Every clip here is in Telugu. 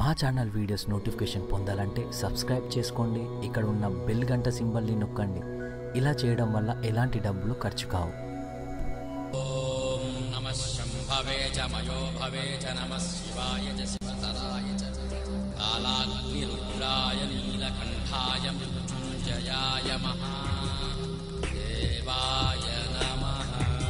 మా ఛానల్ వీడియోస్ నోటిఫికేషన్ పొందాలంటే సబ్స్క్రైబ్ చేసుకోండి ఇక్కడ ఉన్న బెల్ గంట సింబల్ని నొక్కండి ఇలా చేయడం వల్ల ఎలాంటి డబ్బులు ఖర్చు కావు ॐ नमः शम्भवे च मयो भवे च नमः शिवाय च शिवतराय च कालाग्निरुद्राय नीलकण्ठाय मृत्युञ्जयाय महादेवाय नमः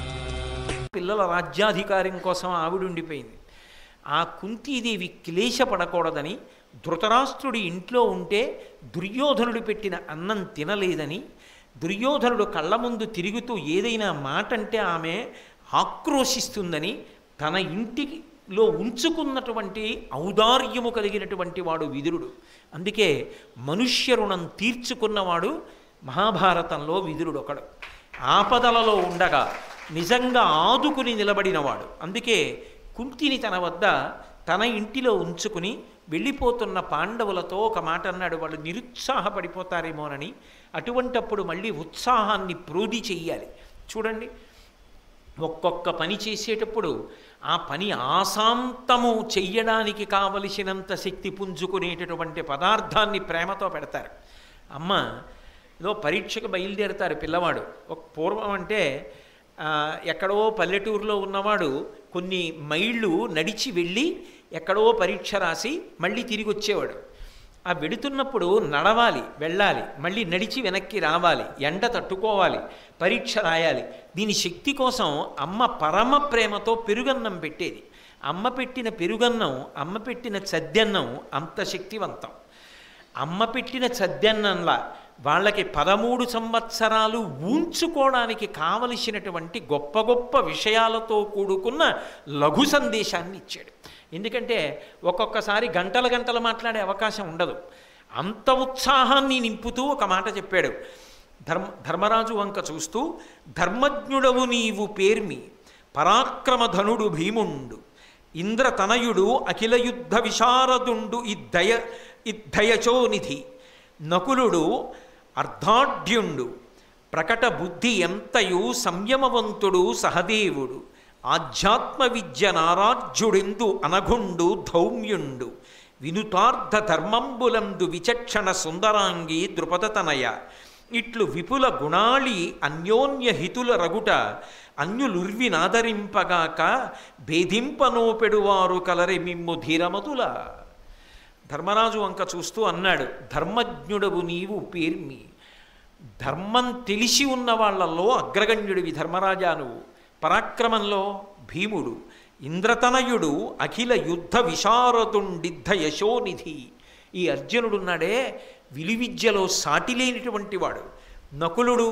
పిల్లల రాజ్యాధికారం కోసం ఆవిడ ఉండిపోయింది ఆ కుంతీదేవి క్లేశపడకూడదని ధృతరాష్ట్రుడి ఇంట్లో ఉంటే దుర్యోధనుడు పెట్టిన అన్నం తినలేదని దుర్యోధనుడు కళ్ళ ముందు తిరుగుతూ ఏదైనా మాట అంటే ఆమె ఆక్రోశిస్తుందని తన ఇంటిలో ఉంచుకున్నటువంటి ఔదార్యము కలిగినటువంటి వాడు విదురుడు అందుకే మనుష్య రుణం తీర్చుకున్నవాడు మహాభారతంలో విదురుడు ఒకడు ఆపదలలో ఉండగా నిజంగా ఆదుకుని నిలబడినవాడు అందుకే కుంతిని తన వద్ద తన ఇంటిలో ఉంచుకుని వెళ్ళిపోతున్న పాండవులతో ఒక మాట అన్నాడు వాళ్ళు నిరుత్సాహపడిపోతారేమోనని అటువంటప్పుడు మళ్ళీ ఉత్సాహాన్ని ప్రోధి చెయ్యాలి చూడండి ఒక్కొక్క పని చేసేటప్పుడు ఆ పని ఆశాంతము చెయ్యడానికి కావలసినంత శక్తి పుంజుకునేటటువంటి పదార్థాన్ని ప్రేమతో పెడతారు అమ్మ ఏదో పరీక్షకు బయలుదేరతారు పిల్లవాడు ఒక పూర్వం అంటే ఆ, ఎక్కడో పల్లెటూరులో ఉన్నవాడు కొన్ని మైళ్ళు నడిచి వెళ్ళి ఎక్కడో పరీక్ష రాసి మళ్ళీ తిరిగి వచ్చేవాడు ఆ వెడుతున్నప్పుడు నడవాలి వెళ్ళాలి మళ్ళీ నడిచి వెనక్కి రావాలి ఎండ తట్టుకోవాలి పరీక్ష రాయాలి దీని శక్తి కోసం అమ్మ పరమ ప్రేమతో పెరుగన్నం పెట్టేది అమ్మ పెట్టిన పెరుగన్నం అమ్మ పెట్టిన చద్దన్నం అంత శక్తివంతం అమ్మ పెట్టిన చద్దన్నంలా వాళ్ళకి పదమూడు సంవత్సరాలు ఊంచుకోవడానికి కావలసినటువంటి గొప్ప గొప్ప విషయాలతో కూడుకున్న లఘు సందేశాన్ని ఇచ్చాడు ఎందుకంటే ఒక్కొక్కసారి గంటల గంటలు మాట్లాడే అవకాశం ఉండదు అంత ఉత్సాహాన్ని నింపుతూ ఒక మాట చెప్పాడు ధర్మ ధర్మరాజు వంక చూస్తూ ధర్మజ్ఞుడవు నీవు పేర్మి పరాక్రమధనుడు భీముండు ఇంద్రతనయుడు అఖిల యుద్ధ విశారదుండు ఇద్దయ ఇద్దయచోనిధి నకులుడు అర్ధాఢ్యుండు ప్రకట బుద్ధి ఎంతయు సంయమవంతుడు సహదేవుడు ఆధ్యాత్మ విద్య నారాజ్యుడెందు అనఘుండు ధౌమ్యుండు వినుతార్థ ధర్మంబులందు విచక్షణ సుందరాంగి ద్రుపదతనయ ఇట్లు విపుల గుణాళి అన్యోన్య హితుల రగుట అన్యులుర్వినాదరింపగాక భేదింపనోపెడువారు కలరి మిమ్ము ధీరమతుల ధర్మరాజు వంక చూస్తూ అన్నాడు ధర్మజ్ఞుడవు నీవు పేర్మి ధర్మం తెలిసి ఉన్న వాళ్ళల్లో అగ్రగణ్యుడివి ధర్మరాజా నువ్వు పరాక్రమంలో భీముడు ఇంద్రతనయుడు అఖిల యుద్ధ విశారదుండిద్ధ యశోనిధి ఈ అర్జునుడున్నాడే విలువిద్యలో సాటిలేనిటువంటి వాడు నకులుడు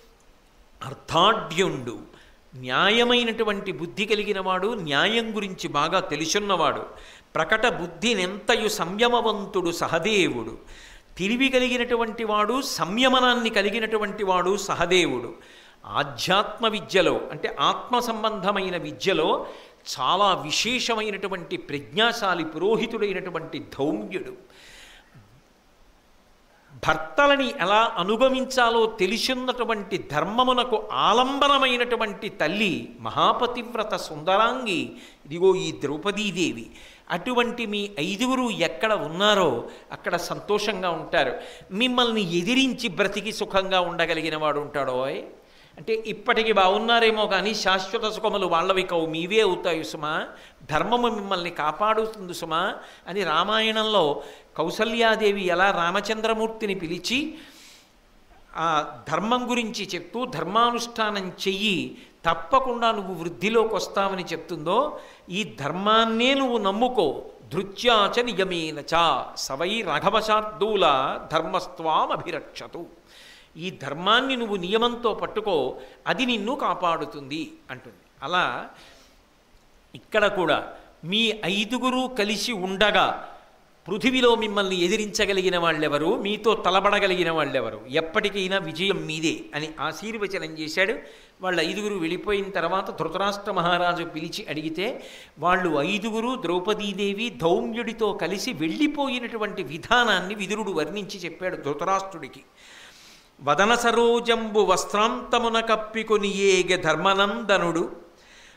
అర్థాఢ్యుండు న్యాయమైనటువంటి బుద్ధి కలిగిన వాడు న్యాయం గురించి బాగా తెలుసున్నవాడు ప్రకట బుద్ధినెంతయు సంయమవంతుడు సహదేవుడు తిరివి కలిగినటువంటి వాడు సంయమనాన్ని కలిగినటువంటి వాడు సహదేవుడు ఆధ్యాత్మ విద్యలో అంటే ఆత్మ సంబంధమైన విద్యలో చాలా విశేషమైనటువంటి ప్రజ్ఞాశాలి పురోహితుడైనటువంటి ధౌమ్యుడు భర్తలని ఎలా అనుగమించాలో తెలిసిన్నటువంటి ధర్మమునకు ఆలంబనమైనటువంటి తల్లి మహాపతివ్రత సుందరాంగి ఇదిగో ఈ ద్రౌపదీదేవి అటువంటి మీ ఐదుగురు ఎక్కడ ఉన్నారో అక్కడ సంతోషంగా ఉంటారు మిమ్మల్ని ఎదిరించి బ్రతికి సుఖంగా ఉండగలిగిన వాడు ఉంటాడోయ్ అంటే ఇప్పటికి బాగున్నారేమో కానీ శాశ్వత సుఖములు వాళ్ళవి కవు మీవే అవుతాయి సుమా ధర్మము మిమ్మల్ని కాపాడుతుంది సుమా అని రామాయణంలో కౌసల్యాదేవి ఎలా రామచంద్రమూర్తిని పిలిచి ఆ ధర్మం గురించి చెప్తూ ధర్మానుష్ఠానం చెయ్యి తప్పకుండా నువ్వు వృద్ధిలోకి వస్తావని చెప్తుందో ఈ ధర్మాన్నే నువ్వు నమ్ముకో ధృత్యాచ నియమేన చ సవై రఘవశార్దూల ధర్మస్త్వామభిరక్షతు ఈ ధర్మాన్ని నువ్వు నియమంతో పట్టుకో అది నిన్ను కాపాడుతుంది అంటుంది అలా ఇక్కడ కూడా మీ ఐదుగురు కలిసి ఉండగా పృథివిలో మిమ్మల్ని ఎదిరించగలిగిన వాళ్ళెవరు మీతో తలబడగలిగిన వాళ్ళెవరు ఎప్పటికైనా విజయం మీదే అని ఆశీర్వచనం చేశాడు వాళ్ళ ఐదుగురు వెళ్ళిపోయిన తర్వాత ధృతరాష్ట్ర మహారాజు పిలిచి అడిగితే వాళ్ళు ఐదుగురు ద్రౌపదీదేవి ధౌమ్యుడితో కలిసి వెళ్ళిపోయినటువంటి విధానాన్ని విదురుడు వర్ణించి చెప్పాడు ధృతరాష్ట్రుడికి వదన సరోజంబు వస్త్రాంతమున కప్పికొని ఏగె ధర్మనందనుడు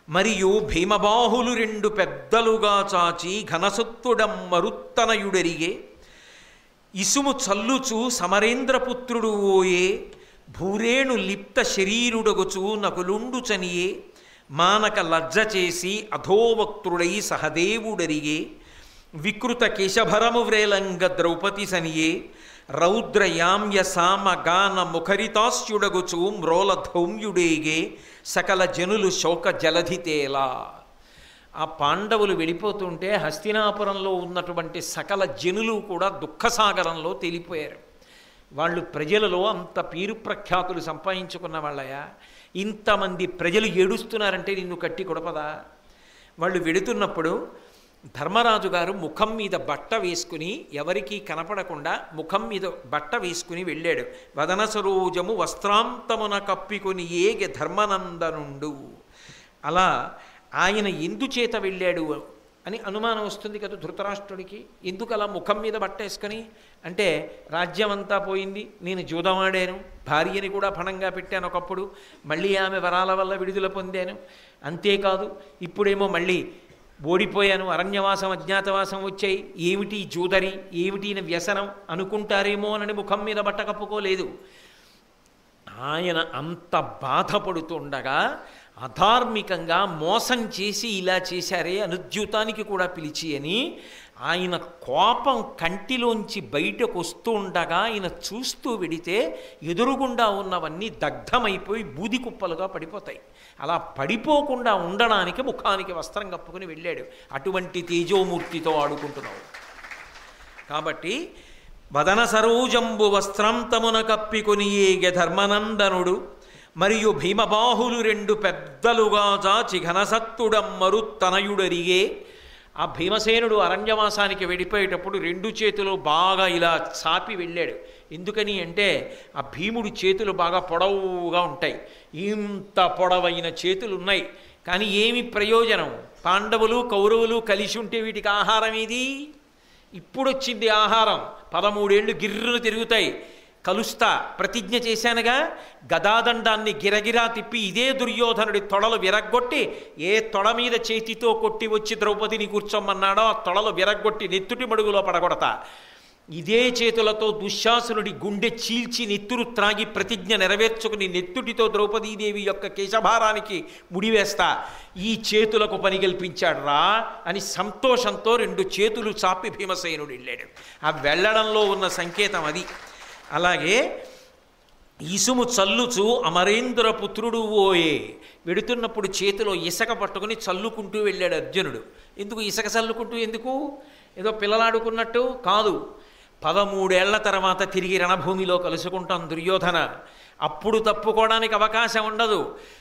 మరియు భీమబాహులు రెండు పెద్దలుగా చాచి ఘనసత్తుడం మరుత్తనయుడెరిగే ఇసుము చల్లుచు సమరేంద్రపుత్రుడు ఓయే భూరేణు లిప్త శరీరుడగుచు నకులుండు చనియే మానక లజ్జ చేసి అధోవక్త్రుడై సహదేవుడరిగే వికృత కేశభరము వ్రేలంగ ద్రౌపది సనియే రౌద్రయామ్య సామ గాన ముఖరితాస్యుడగుచు మ్రోల ధౌమ్యుడేగే సకల జనులు శోక జలధితేలా ఆ పాండవులు వెళ్ళిపోతుంటే హస్తినాపురంలో ఉన్నటువంటి సకల జనులు కూడా దుఃఖసాగరంలో తేలిపోయారు వాళ్ళు ప్రజలలో అంత పేరు ప్రఖ్యాతులు సంపాదించుకున్న వాళ్ళయా ఇంతమంది ప్రజలు ఏడుస్తున్నారంటే నిన్ను కట్టి కొడపదా వాళ్ళు వెడుతున్నప్పుడు ధర్మరాజు గారు ముఖం మీద బట్ట వేసుకుని ఎవరికీ కనపడకుండా ముఖం మీద బట్ట వేసుకుని వెళ్ళాడు వదన సరోజము వస్త్రాంతమున కప్పికొని ఏగె ధర్మనందనుండు అలా ఆయన ఎందుచేత వెళ్ళాడు అని అనుమానం వస్తుంది కదా ధృతరాష్ట్రుడికి ఎందుకు అలా ముఖం మీద బట్టేసుకొని అంటే రాజ్యం అంతా పోయింది నేను జూదమాడాను భార్యని కూడా పణంగా పెట్టాను ఒకప్పుడు మళ్ళీ ఆమె వరాల వల్ల విడుదల పొందాను అంతేకాదు ఇప్పుడేమో మళ్ళీ ఓడిపోయాను అరణ్యవాసం అజ్ఞాతవాసం వచ్చాయి ఏమిటి ఈ జూదరి ఏమిటి ఈయన వ్యసనం అనుకుంటారేమో అని ముఖం మీద బట్ట కప్పుకోలేదు ఆయన అంత బాధపడుతుండగా అధార్మికంగా మోసం చేసి ఇలా చేశారే అనుద్యూతానికి కూడా పిలిచి అని ఆయన కోపం కంటిలోంచి బయటకు వస్తూ ఉండగా ఆయన చూస్తూ వెడితే ఎదురుగుండా ఉన్నవన్నీ దగ్ధమైపోయి బూది కుప్పలుగా పడిపోతాయి అలా పడిపోకుండా ఉండడానికి ముఖానికి వస్త్రం కప్పుకుని వెళ్ళాడు అటువంటి తేజోమూర్తితో ఆడుకుంటున్నావు కాబట్టి వదన సరోజంబు వస్త్రాంతమున కప్పికొని ఏగె ధర్మనందనుడు మరియు భీమబాహులు రెండు పెద్దలుగా చాచి ఘనసత్తుడమ్మరు తనయుడరిగే ఆ భీమసేనుడు అరణ్యవాసానికి వెళ్ళిపోయేటప్పుడు రెండు చేతులు బాగా ఇలా చాపి వెళ్ళాడు ఎందుకని అంటే ఆ భీముడి చేతులు బాగా పొడవుగా ఉంటాయి ఇంత పొడవైన చేతులు ఉన్నాయి కానీ ఏమి ప్రయోజనం పాండవులు కౌరవులు కలిసి ఉంటే వీటికి ఆహారం ఏది ఇప్పుడు వచ్చింది ఆహారం పదమూడేళ్ళు గిర్రును తిరుగుతాయి కలుస్తా ప్రతిజ్ఞ చేశానుగా గదాదండాన్ని గిరగిరా తిప్పి ఇదే దుర్యోధనుడి తొడలు విరగ్గొట్టి ఏ తొడ మీద చేతితో కొట్టి వచ్చి ద్రౌపదిని కూర్చోమన్నాడో ఆ తొడలు విరగ్గొట్టి నెత్తుటి మడుగులో పడగొడతా ఇదే చేతులతో దుశ్శాసనుడి గుండె చీల్చి నెత్తురు త్రాగి ప్రతిజ్ఞ నెరవేర్చుకుని నెత్తుటితో ద్రౌపదీదేవి యొక్క కేశభారానికి ముడివేస్తా ఈ చేతులకు పని కల్పించాడు రా అని సంతోషంతో రెండు చేతులు చాపి భీమసేనుడు వెళ్ళాడు ఆ వెళ్ళడంలో ఉన్న సంకేతం అది అలాగే ఇసుము చల్లుచు అమరేంద్ర పుత్రుడు ఓయే వెడుతున్నప్పుడు చేతిలో ఇసక పట్టుకుని చల్లుకుంటూ వెళ్ళాడు అర్జునుడు ఎందుకు ఇసక చల్లుకుంటూ ఎందుకు ఏదో పిల్లలాడుకున్నట్టు కాదు పదమూడేళ్ల తర్వాత తిరిగి రణభూమిలో కలుసుకుంటాం దుర్యోధన అప్పుడు తప్పుకోవడానికి అవకాశం ఉండదు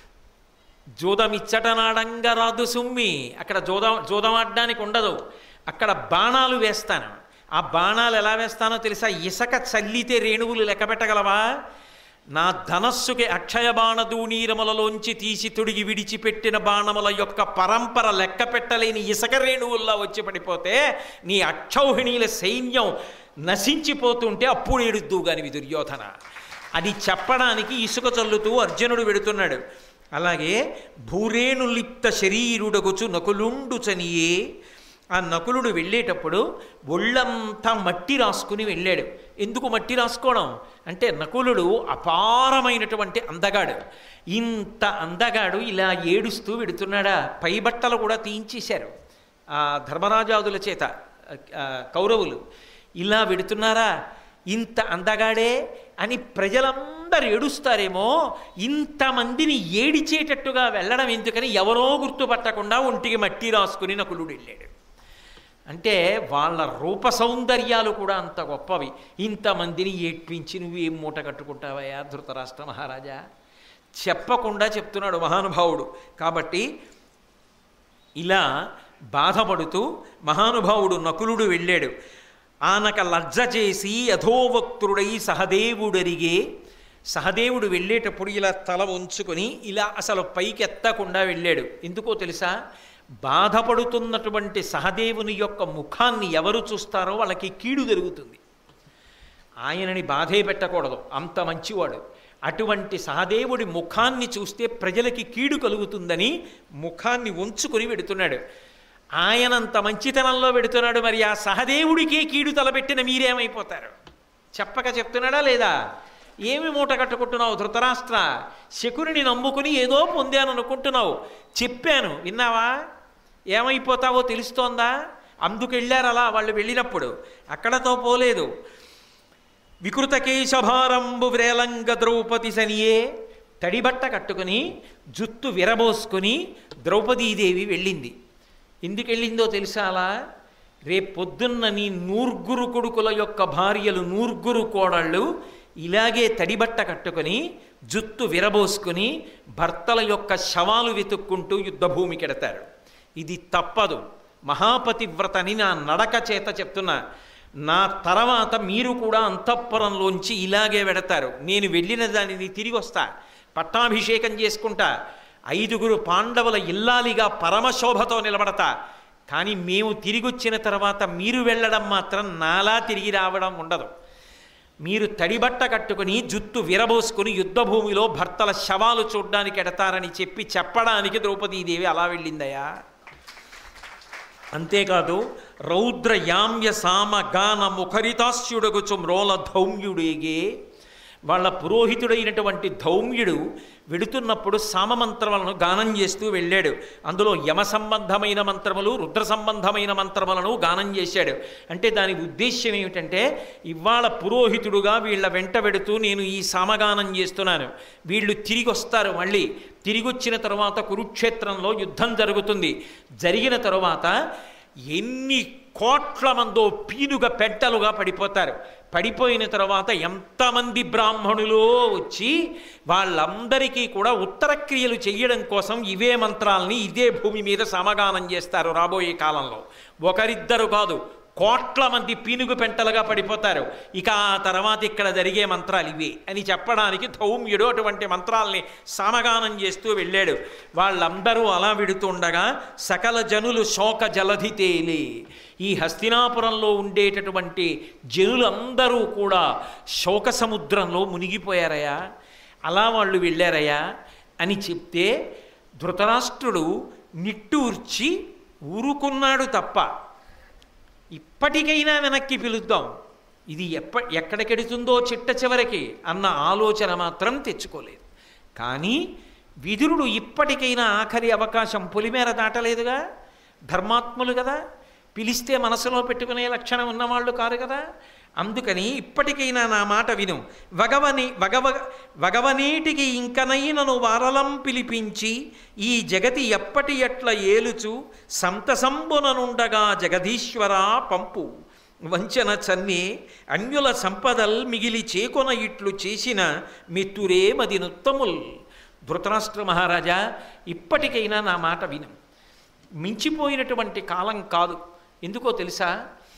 జూదమిచ్చటనాడంగా రాదు సుమ్మి అక్కడ జూద జూదమాడడానికి ఉండదు అక్కడ బాణాలు వేస్తాను ఆ బాణాలు ఎలా వేస్తానో తెలుసా ఇసక చల్లితే రేణువులు లెక్క పెట్టగలవా నా ధనస్సుకి అక్షయ బాణదూనీరములలోంచి తీసి తొడిగి విడిచిపెట్టిన బాణముల యొక్క పరంపర లెక్క పెట్టలేని ఇసక రేణువుల్లా వచ్చి పడిపోతే నీ అక్షౌహిణీల సైన్యం నశించిపోతుంటే అప్పుడు ఏడుద్దు గాని దుర్యోధన అది చెప్పడానికి ఇసుక చల్లుతూ అర్జునుడు వెడుతున్నాడు అలాగే భూరేణు లిప్త శరీరుడగుచు నకులుండు చనియే ఆ నకులుడు వెళ్ళేటప్పుడు ఒళ్ళంతా మట్టి రాసుకుని వెళ్ళాడు ఎందుకు మట్టి రాసుకోవడం అంటే నకులుడు అపారమైనటువంటి అందగాడు ఇంత అందగాడు ఇలా ఏడుస్తూ వెడుతున్నాడా పై బట్టలు కూడా తీయించేశారు ఆ ధర్మరాజాదుల చేత ఆ, కౌరవులు ఇలా వెడుతున్నారా ఇంత అందగాడే అని ప్రజలందరూ ఏడుస్తారేమో ఇంతమందిని ఏడిచేటట్టుగా వెళ్ళడం ఎందుకని ఎవరో గుర్తుపట్టకుండా ఒంటికి మట్టి రాసుకుని నకులుడు వెళ్ళాడు అంటే వాళ్ళ రూప సౌందర్యాలు కూడా అంత గొప్పవి ఇంతమందిని ఏడ్పించి నువ్వేం మూట కట్టుకుంటావయ్యా ధృతరాష్ట్ర మహారాజా చెప్పకుండా చెప్తున్నాడు మహానుభావుడు కాబట్టి ఇలా బాధపడుతూ మహానుభావుడు నకులుడు వెళ్ళాడు ఆనక లజ్జ చేసి అధోవక్తుడై సహదేవుడరిగే సహదేవుడు వెళ్ళేటప్పుడు ఇలా తల ఉంచుకొని ఇలా అసలు పైకి ఎత్తకుండా వెళ్ళాడు ఎందుకో తెలుసా బాధపడుతున్నటువంటి సహదేవుని యొక్క ముఖాన్ని ఎవరు చూస్తారో వాళ్ళకి కీడు జరుగుతుంది ఆయనని బాధే పెట్టకూడదు అంత మంచివాడు అటువంటి సహదేవుడి ముఖాన్ని చూస్తే ప్రజలకి కీడు కలుగుతుందని ముఖాన్ని ఉంచుకొని వెడుతున్నాడు ఆయనంత మంచితనంలో పెడుతున్నాడు మరి ఆ సహదేవుడికే కీడు తలపెట్టిన మీరేమైపోతారు చెప్పక చెప్తున్నాడా లేదా ఏమి మూట కట్టుకుంటున్నావు ధృతరాష్ట్ర శకుని నమ్ముకుని ఏదో పొందాను అనుకుంటున్నావు చెప్పాను విన్నావా ఏమైపోతావో తెలుస్తోందా అందుకెళ్ళారు అలా వాళ్ళు వెళ్ళినప్పుడు అక్కడతో పోలేదు వికృత కేశభారంబు వ్రేలంగ ద్రౌపది సనియే తడిబట్ట కట్టుకుని జుత్తు విరబోసుకొని ద్రౌపదీదేవి వెళ్ళింది ఎందుకు వెళ్ళిందో తెలుసా అలా రేపొద్దున్న నీ నూర్గురు కొడుకుల యొక్క భార్యలు నూర్గురు కోడళ్ళు ఇలాగే తడిబట్ట కట్టుకొని జుత్తు విరబోసుకొని భర్తల యొక్క శవాలు వెతుక్కుంటూ యుద్ధభూమికి ఎడతారు ఇది తప్పదు మహాపతివ్రతని నా నడక చేత చెప్తున్నా నా తర్వాత మీరు కూడా అంతఃపురంలోంచి ఇలాగే వెడతారు నేను వెళ్ళిన దానిని తిరిగి వస్తా పట్టాభిషేకం చేసుకుంటా ఐదుగురు పాండవుల ఇల్లాలిగా పరమశోభతో నిలబడతా కానీ మేము తిరిగి వచ్చిన తర్వాత మీరు వెళ్ళడం మాత్రం నాలా తిరిగి రావడం ఉండదు మీరు తడిబట్ట కట్టుకుని జుత్తు విరబోసుకుని యుద్ధభూమిలో భర్తల శవాలు చూడ్డానికి ఎడతారని చెప్పి చెప్పడానికి ద్రౌపదీదేవి అలా వెళ్ళిందయా అంతేకాదు రౌద్ర యామ్య సామ గాన ముఖరితాస్యుడగుచు మ్రోల ధౌమ్యుడేగే వాళ్ళ పురోహితుడైనటువంటి ధౌమ్యుడు వెడుతున్నప్పుడు సామమంత్రములను గానం చేస్తూ వెళ్ళాడు అందులో యమ సంబంధమైన మంత్రములు రుద్ర సంబంధమైన మంత్రములను గానం చేశాడు అంటే దాని ఉద్దేశ్యం ఏమిటంటే ఇవాళ పురోహితుడుగా వీళ్ళ వెంట వెడుతూ నేను ఈ సామగానం చేస్తున్నాను వీళ్ళు తిరిగి వస్తారు మళ్ళీ తిరిగి వచ్చిన తర్వాత కురుక్షేత్రంలో యుద్ధం జరుగుతుంది జరిగిన తరువాత ఎన్ని కోట్ల మందో పీనుగ పెట్టలుగా పడిపోతారు పడిపోయిన తర్వాత ఎంతమంది బ్రాహ్మణులో వచ్చి వాళ్ళందరికీ కూడా ఉత్తర క్రియలు చెయ్యడం కోసం ఇవే మంత్రాల్ని ఇదే భూమి మీద సమగానం చేస్తారు రాబోయే కాలంలో ఒకరిద్దరు కాదు కోట్ల మంది పీనుగు పెంటలుగా పడిపోతారు ఇక ఆ తర్వాత ఇక్కడ జరిగే మంత్రాలు ఇవే అని చెప్పడానికి ధౌమ్యుడు అటువంటి మంత్రాల్ని సామగానం చేస్తూ వెళ్ళాడు వాళ్ళందరూ అలా విడుతుండగా సకల జనులు శోక జలధి తేలి ఈ హస్తినాపురంలో ఉండేటటువంటి జనులందరూ కూడా శోక సముద్రంలో మునిగిపోయారయ్యా అలా వాళ్ళు వెళ్ళారయ్యా అని చెప్తే ధృతరాష్ట్రుడు నిట్టూర్చి ఊరుకున్నాడు తప్ప ఇప్పటికైనా వెనక్కి పిలుద్దాం ఇది ఎప్ప ఎక్కడికెడుతుందో చిట్ట చివరికి అన్న ఆలోచన మాత్రం తెచ్చుకోలేదు కానీ విదురుడు ఇప్పటికైనా ఆఖరి అవకాశం పొలిమేర దాటలేదుగా ధర్మాత్ములు కదా పిలిస్తే మనసులో పెట్టుకునే లక్షణం ఉన్నవాళ్ళు కారు కదా అందుకని ఇప్పటికైనా నా మాట విను వగవని వగవ వగవనీటికి ఇంకనైనను వారలం పిలిపించి ఈ జగతి ఎప్పటి ఎట్ల ఏలుచు సంతసంబుననుండగా జగదీశ్వరా పంపు వంచన చన్ని అన్యుల సంపదల్ మిగిలి చేకొన ఇట్లు చేసిన మిత్తురే మదినుత్తముల్ ధృతరాష్ట్ర మహారాజా ఇప్పటికైనా నా మాట విను మించిపోయినటువంటి కాలం కాదు ఎందుకో తెలుసా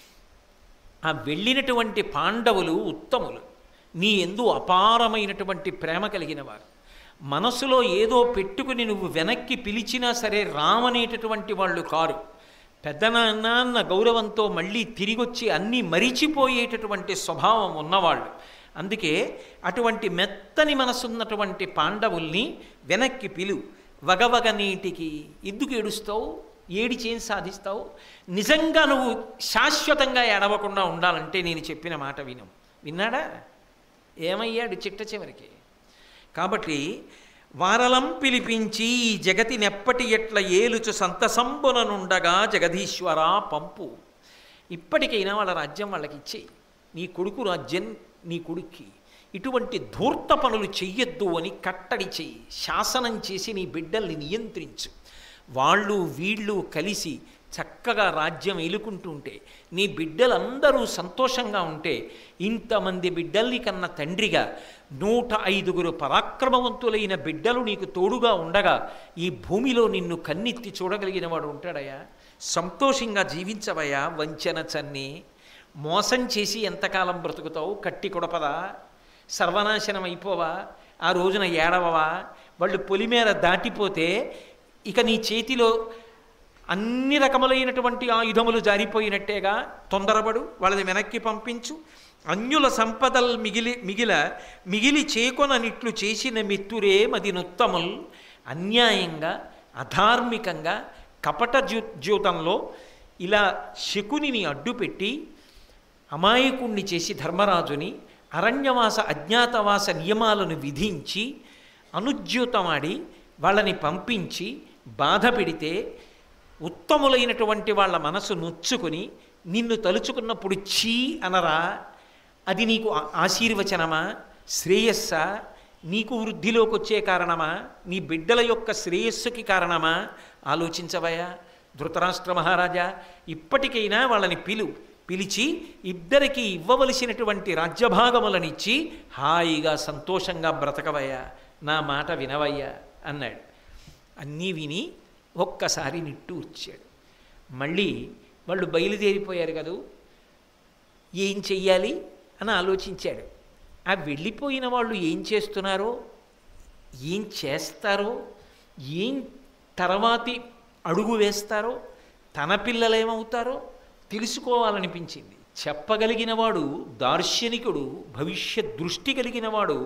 ఆ వెళ్ళినటువంటి పాండవులు ఉత్తములు నీ ఎందు అపారమైనటువంటి ప్రేమ కలిగిన వారు మనసులో ఏదో పెట్టుకుని నువ్వు వెనక్కి పిలిచినా సరే రామనేటటువంటి వాళ్ళు కారు పెద్దనాన్న అన్న గౌరవంతో మళ్ళీ తిరిగొచ్చి అన్నీ మరిచిపోయేటటువంటి స్వభావం ఉన్నవాళ్ళు అందుకే అటువంటి మెత్తని మనసున్నటువంటి పాండవుల్ని వెనక్కి పిలు వగవగ నీటికి ఎందుకు ఏడుస్తావు ఏడిచేం సాధిస్తావు నిజంగా నువ్వు శాశ్వతంగా ఎడవకుండా ఉండాలంటే నేను చెప్పిన మాట విను విన్నాడా ఏమయ్యాడు చిట్ట చివరికి కాబట్టి వారలం పిలిపించి ఈ జగతి నెప్పటి ఎట్ల ఏలుచు సంతసంబుననుండగా జగదీశ్వరా పంపు ఇప్పటికైనా వాళ్ళ రాజ్యం వాళ్ళకి ఇచ్చేయి నీ కొడుకు రాజ్యం నీ కొడుక్కి ఇటువంటి ధూర్త పనులు చెయ్యొద్దు అని కట్టడి చెయ్యి శాసనం చేసి నీ బిడ్డల్ని నియంత్రించు వాళ్ళు వీళ్ళు కలిసి చక్కగా రాజ్యం ఏలుకుంటూ ఉంటే నీ బిడ్డలందరూ సంతోషంగా ఉంటే ఇంతమంది బిడ్డల్ని కన్న తండ్రిగా నూట ఐదుగురు పరాక్రమవంతులైన బిడ్డలు నీకు తోడుగా ఉండగా ఈ భూమిలో నిన్ను కన్నెత్తి చూడగలిగిన వాడు ఉంటాడయా సంతోషంగా జీవించవయ్యా వంచన చన్ని మోసం చేసి ఎంతకాలం బ్రతుకుతావు కట్టి కొడపదా సర్వనాశనం అయిపోవా ఆ రోజున ఏడవవా వాళ్ళు పొలిమేర దాటిపోతే ఇక నీ చేతిలో అన్ని రకములైనటువంటి ఆయుధములు జారిపోయినట్టేగా తొందరపడు వాళ్ళని వెనక్కి పంపించు అన్యుల సంపదల్ మిగిలి మిగిల మిగిలి చేకొననిట్లు చేసిన మిత్తురే మది నుత్తముల్ అన్యాయంగా అధార్మికంగా కపట జూ జీవితంలో ఇలా శకునిని అడ్డుపెట్టి అమాయకుణ్ణి చేసి ధర్మరాజుని అరణ్యవాస అజ్ఞాతవాస నియమాలను విధించి అనుజ్యూతమాడి వాళ్ళని పంపించి బాధ పెడితే ఉత్తములైనటువంటి వాళ్ళ మనసు నొచ్చుకొని నిన్ను తలుచుకున్నప్పుడు చీ అనరా అది నీకు ఆ- ఆశీర్వచనమా శ్రేయస్సా నీకు వృద్ధిలోకి వచ్చే కారణమా నీ బిడ్డల యొక్క శ్రేయస్సుకి కారణమా ఆలోచించవయా ధృతరాష్ట్ర మహారాజా ఇప్పటికైనా వాళ్ళని పిలు పిలిచి ఇద్దరికి ఇవ్వవలసినటువంటి రాజ్యభాగములనిచ్చి హాయిగా సంతోషంగా బ్రతకవయ్యా నా మాట వినవయ్యా అన్నాడు అన్నీ విని ఒక్కసారి నిట్టూర్చాడు మళ్ళీ వాళ్ళు బయలుదేరిపోయారు కదూ ఏం చెయ్యాలి అని ఆలోచించాడు ఆ వెళ్ళిపోయిన వాళ్ళు ఏం చేస్తున్నారో ఏం చేస్తారో ఏం తర్వాతి అడుగు వేస్తారో తన పిల్లలేమవుతారో తెలుసుకోవాలనిపించింది చెప్పగలిగినవాడు దార్శనికుడు భవిష్యత్ దృష్టి కలిగినవాడు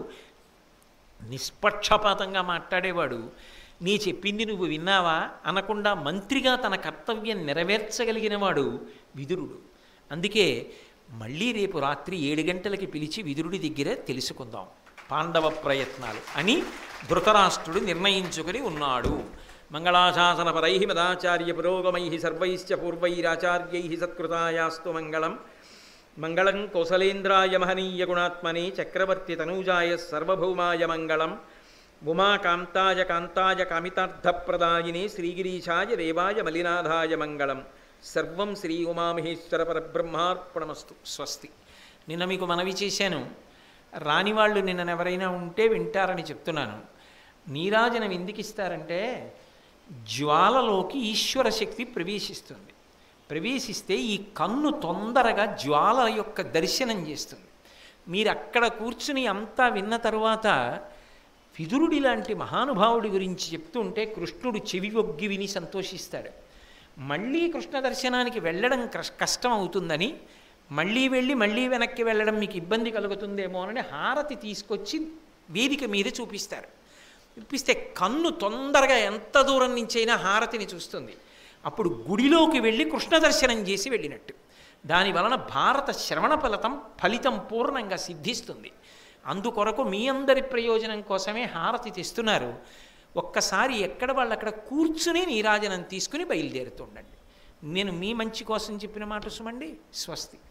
నిష్పక్షపాతంగా మాట్లాడేవాడు నీ చెప్పింది నువ్వు విన్నావా అనకుండా మంత్రిగా తన కర్తవ్యం నెరవేర్చగలిగినవాడు విదురుడు అందుకే మళ్ళీ రేపు రాత్రి ఏడు గంటలకి పిలిచి విదురుడి దగ్గర తెలుసుకుందాం పాండవ ప్రయత్నాలు అని ధృతరాష్ట్రుడు నిర్ణయించుకుని ఉన్నాడు మంగళాశాసనపరై మదాచార్య పురోగమై సర్వైశ్చ పూర్వైరాచార్యై సత్కృతాయాస్తు మంగళం మంగళం కౌసలేంద్రాయ మహనీయ గుణాత్మనే చక్రవర్తి తనూజాయ సర్వభౌమాయ మంగళం ఉమాకాంతాయ కాంతాయ కామితార్థప్రదాయినే శ్రీగిరీశాయ దేవాయ మలినాథాయ మంగళం సర్వం శ్రీ ఉమామహేశ్వర పరబ్రహ్మార్పణమస్తు స్వస్తి నిన్న మీకు మనవి చేశాను రాని వాళ్ళు నిన్న ఎవరైనా ఉంటే వింటారని చెప్తున్నాను నీరాజనం ఎందుకు ఇస్తారంటే జ్వాలలోకి ఈశ్వర శక్తి ప్రవేశిస్తుంది ప్రవేశిస్తే ఈ కన్ను తొందరగా జ్వాల యొక్క దర్శనం చేస్తుంది మీరు అక్కడ కూర్చుని అంతా విన్న తరువాత విదురుడి లాంటి మహానుభావుడి గురించి చెప్తుంటే కృష్ణుడు చెవి ఒగ్గి విని సంతోషిస్తాడు మళ్ళీ కృష్ణ దర్శనానికి వెళ్ళడం కష్- కష్టం అవుతుందని మళ్ళీ వెళ్ళి మళ్ళీ వెనక్కి వెళ్ళడం మీకు ఇబ్బంది కలుగుతుందేమో అని హారతి తీసుకొచ్చి వేదిక మీద చూపిస్తారు చూపిస్తే కన్ను తొందరగా ఎంత దూరం నుంచైనా హారతిని చూస్తుంది అప్పుడు గుడిలోకి వెళ్ళి కృష్ణ దర్శనం చేసి వెళ్ళినట్టు దాని వలన భారత శ్రవణ ఫలితం ఫలితం పూర్ణంగా సిద్ధిస్తుంది అందుకొరకు మీ అందరి ప్రయోజనం కోసమే హారతి తెస్తున్నారు ఒక్కసారి ఎక్కడ వాళ్ళు అక్కడ కూర్చుని నీరాజనం తీసుకుని బయలుదేరుతుండండి నేను మీ మంచి కోసం చెప్పిన మాట సుమండి స్వస్తి